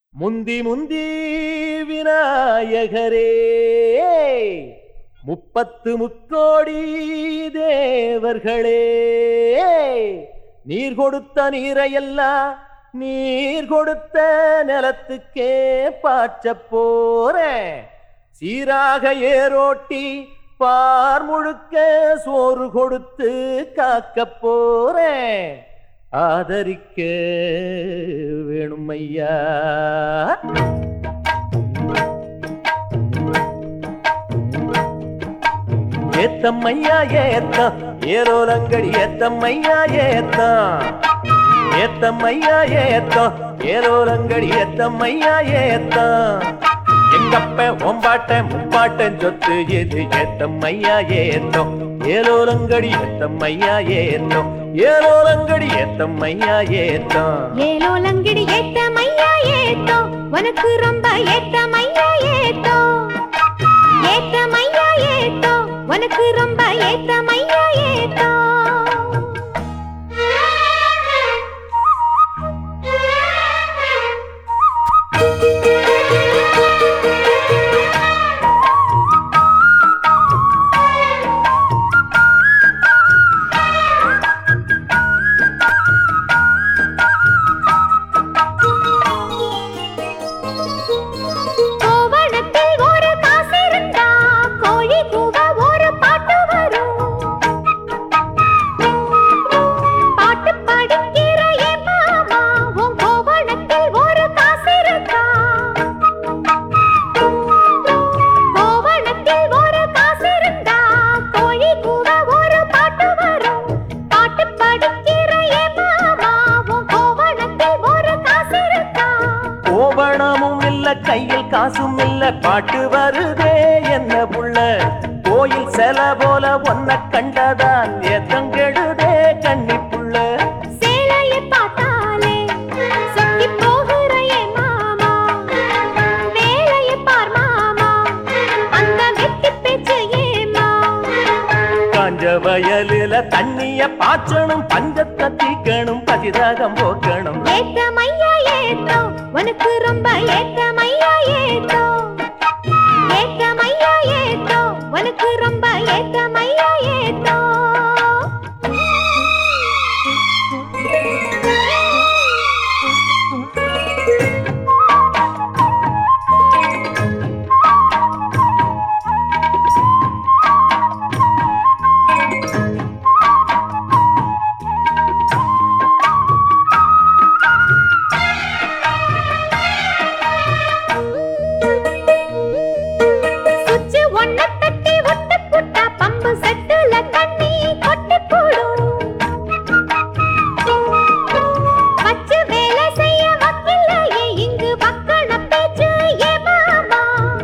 முந்தி முந்தி விநாயகரே முப்பத்து முக்கோடி தேவர்களே நீர் கொடுத்த நீரையெல்லாம் நீர் கொடுத்த நிலத்துக்கே பாய்ச்சப் போறேன் சீராக ஏரோட்டி பார் முழுக்க சோறு கொடுத்து காக்கப் போறேன் ஆதரிக்க வேணும் ஐயா ஏத்தம்மையா ஏத்தம் ஏரோலங்கடி ஏத்தம்மையா ஏத்தம் ஏத்தம்மையா ஏத்தம் ஏரோலங்கடி ஏத்தம்மையா ஏத்தம் எங்கப்ப ஒம்பாட்ட முப்பாட்டன் சொத்து எது ஏத்தம்மையா ஏத்தம் ஏலோலங்கடி ஏத்தம்மையா ஏத்தம் ஏலோலங்கடி ஏத்தம்மையா ஏத்தம் ஏலோ லங்கிடி ஏத்த மையா ஏத்தோ உனக்கு ரொம்ப ஏத்த மையா ஏத்தோ ஏத்த மையா ஏத்தோ உனக்கு ரொம்ப ஏத்த மையா ஏத்தோ கோவணத்தில் ஒரு காசு இருந்தா கோழி கூவ ஒரு பாட்டு வரும் பாட்டு படிக்கிற என் மாமா உன் கோவணத்தில் ஒரு காசு இருக்கா கோவணத்தில் ஒரு காசு இருந்தா கோழி கூவ ஒரு பாட்டு வரும் பாட்டு படிக்கிற என் மாமா உன் கோவணத்தில் ஒரு காசு இருக்கா கோவணமும் இல்ல கையில் காசும் இல்ல பாட்டு வருதே என்ன புள்ள கோயில் செல போல ஒன்ன கண்டதான் எத்தங்கெடுதே கண்ணி புள்ள சேலையை பார்த்தாலே சொக்கி போகிற என் மாமா வேலையை பார் மாமா அந்த வெட்டி பேச்சு ஏமா காஞ்ச வயலில தண்ணிய பாய்ச்சணும் பஞ்சத்தை தீக்கணும் பதிதாகம் போக்கணும் ஏத்த மையா ஏத்தோ உனக்கு ரொம்ப ஏத்த மையா ஏத்தோ ஏத்த மையா ஏத்தோ உனக்கு ரொம்ப ஏத்த மையா ஏத்தோ சுச்சு ஒன்ன தட்டி ஒட்டு புட்டா பம்பு செட்டுல தண்ணி கொட்டி போடும் வச்சு வேலை செய்ய வக்கில்லையே இங்கு வக்கண பேச்சு ஏ மாமா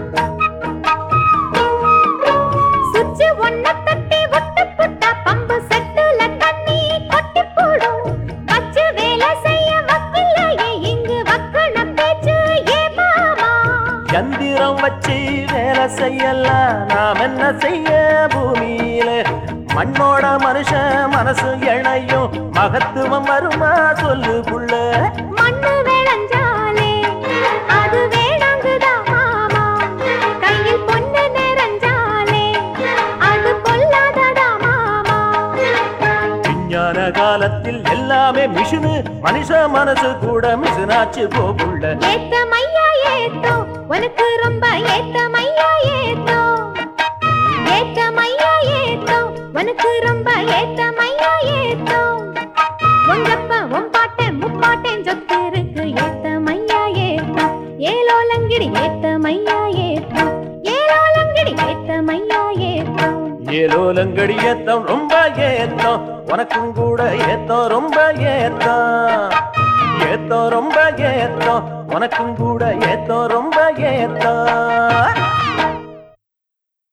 சுச்சு ஒன்ன தட்டி ஒட்டு புட்டா பம்பு செட்டுல தண்ணி கொட்டி போடும் வச்சு வேலை செய்ய வக்கில்லையே இங்கு வக்கண பேச்சு ஏ மாமா யந்திரம் வச்சு வேலை செய்யலாம் நாம் என்ன செய்ய பூமியில மண்ணோட மனுஷன் மனசு இணையும் மகத்துவம் வருமா சொல்லு புள்ள மண்ணு விளைஞ்சாலே அது வேணாங்குதா மாமா கையில் பொண்ணு நிறைஞ்சாலே அது கொல்லாததா மாமா விஞ்ஞான காலத்தில் எல்லாமே மிஷினு மனுஷ மனசு கூட மிஷினாச்சு போகுள்ள ஏத்த மையா ஏத்தோ உனக்கு ரொம்ப ஏத்த மையா ஏத்தோ ஏத்த மையா ஏத்தோ உனக்கு ரொம்ப ஏத்த மையா ஏத்தோ உங்கப்ப உன் பாட்டன் முப்பாட்டன் சொத்து இருக்கு ஏத்த மையா ஏத்தோ ஏலோ லங்கிடி ஏத்த மையா ஏத்தோ ஏலோ லங்கிடி ஏத்த மையா ஏத்தோ ஏலோலங்கடி ஏத்தம் ரொம்ப ஏத்தம் உனக்கும் கூட ஏத்தம் ரொம்ப ஏத்தம் ஏத்தம் ரொம்ப ஏத்தம் உனக்கும் கூட ஏத்தம் ரொம்ப ஏத்தம்